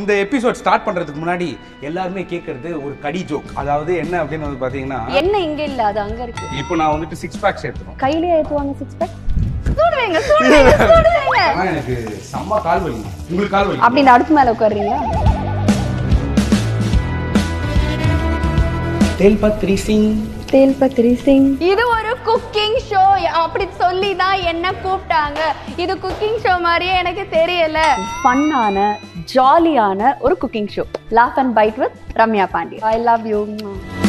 இந்த episode start பண்றதுக்கு முன்னாடி எல்லாருமே கேட்கறது ஒரு கடி ஜோக் அதாவது என்ன அப்படின்னு வந்து பாத்தீங்கன்னா என்ன இங்க இல்ல அது அங்க இருக்கு இப்போ நான் வந்துட்டு சிக்ஸ் பேக்ஸ் எடுத்துறோம் கையிலே ஏத்துவாங்க சிக்ஸ் பேக் சூடுவீங்க சூடுவீங்க சூடுவீங்க ஆனா எனக்கு செம்ம கால் வலி உங்களுக்கு கால் வலி அப்படி அடுத்து மேல உட்காருறீங்களா தேல் பத்ரி சிங் தேல் பத்ரி சிங் இது ஒரு குக்கிங் ஷோ அப்படி சொல்லி தான் என்ன கூப்பிட்டாங்க இது குக்கிங் ஷோ மாதிரியே எனக்கு தெரியல ஃபன்னான ஜாலியான ஒரு cooking show laugh and bite with Ramya Pandi I love you